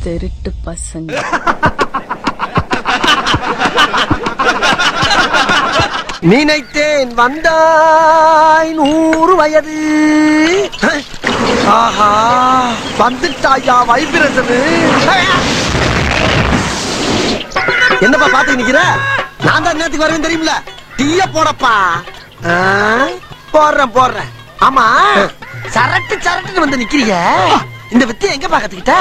திருட்டு பசங்க நினைத்தேன் வந்தாய் நூறு வயது ஆஹா வந்துட்டாயா வைப்ரேஷனு என்னப்பா பாத்து நிக்கிற நான் தான் நேத்துக்கு வருவேன் தெரியுமில டீய போடப்பா ஆ, போடுறேன் போடுறேன் ஆமா சரட்டு சரட்டுன்னு வந்து நிக்கிறீங்க இந்த வித்தியை எங்க பாக்கத்துக்கிட்ட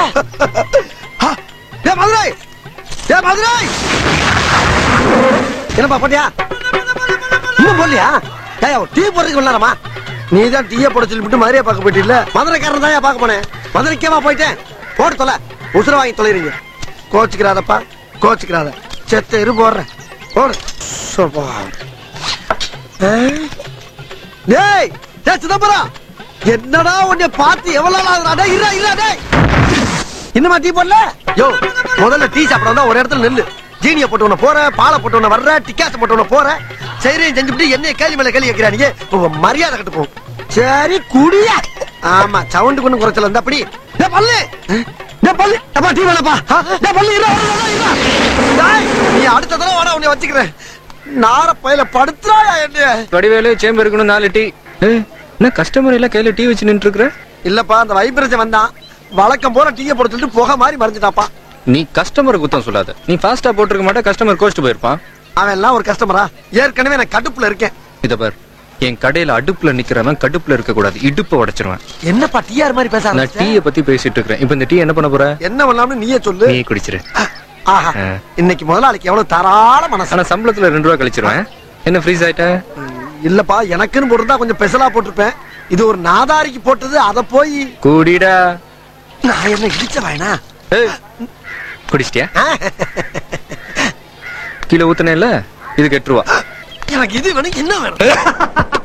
ஏ மதுரை ஏ மதுரை என்னப்பா போட்டியா இன்னும் போடலையா ஏய் டீ போடுறதுக்கு விளாடமா நீ தான் டீயை போட சொல்லிவிட்டு மதுரையை பார்க்க போயிட்டில்ல மதுரைக்காரன் தான் பார்க்க போனேன் மதுரைக்கேவா போயிட்டேன் போட்டு தொலை உசுர வாங்கி தொலைறீங்க கோச்சுக்கிறாதப்பா கோச்சுக்கிறாத செத்த இரு போடுறேன் போடு சோப்பா. ஆ? டேய் டேய் சிதம்பரம் என்னடா உன்னை பார்த்து எவ்வளவு நாள் ஆகுதுடா? டேய், இருடா, இருடா, டேய். இன்னுமா டீ போடல யோ முதல்ல டீ சாப்பிட வந்தா ஒரு இடத்துல நில்லு ஜீனிய போட்டு உன போற பாலை போட்டு உன வர்ற டிக்காச போட்டு உன போற சரியும் செஞ்சுட்டு என்ன கேள்வி மேல கேள்வி கேட்கிறா நீங்க உங்க மரியாதை கட்டு போ சரி குடியா ஆமா சவுண்டு கொண்டு குறைச்சல இருந்தா அப்படி டேய் பல்லு டேய் பல்லு அப்பா டீ வேணப்பா டேய் பல்லு இருடா, இருடா, இருடா, இருடா. டேய், நீ அடுத்த தடவை வாடா உன்னை வச்சுக்கிறேன் நார பையில படுத்துறாயா என்ன வடிவேலு சேம்பர் இருக்கணும் நாலு டீ ஏய், என்ன கஸ்டமர் எல்லாம் கையில டீ வச்சு நின்று இருக்கிற இல்லப்பா அந்த வைப்ரேஷன் வந்தான் வழக்கம் போல டீயை போட சொல்லிட்டு புகை மாதிரி மறைஞ்சிட்டாப்பா நீ கஸ்டமர் குத்தம் சொல்லாத நீ ஃபாஸ்டா போட்டிருக்க மாட்டே கஸ்டமர் கோச்சிட்டு போயிருப்பான் அவன் எல்லாம் ஒரு கஸ்டமரா ஏற்கனவே நான் கடுப்புல இருக்கேன் இத பார் என் கடையில அடுப்புல நிக்கிறவன் கடுப்புல இருக்க கூடாது இடுப்ப உடைச்சிருவேன் என்னப்பா டிஆர் மாதிரி பேச நான் ஆரம்பிச்சிட்ட? டீய பத்தி பேசிட்டு இருக்கிறேன் இப்ப இந்த டீ என்ன பண்ண போற என்ன பண்ணலாம்னு நீயே சொல்லு நீ குடிச்சிரு ஆஹா ஆ. இன்னைக்கு முதலாளிக்கு எவ்வளவு தாராள மனசு ஆனா சம்பளத்துல ரெண்டு ரூபா கழிச்சிருவேன் என்ன ஃப்ரீஸ் ஆயிட்ட இல்லப்பா எனக்குன்னு போட்டிருந்தா கொஞ்சம் பெசலா போட்டிருப்பேன் இது ஒரு நாதாரிக்கு போட்டது அத போய் கூடிடா நான் என்ன இடிச்ச வேணா ஏய், குடிச்சிட்டியா கீழே ஊத்துனேல இதுக்கு எட்டு ரூபா எனக்கு இது வேணும் என்ன வேணும்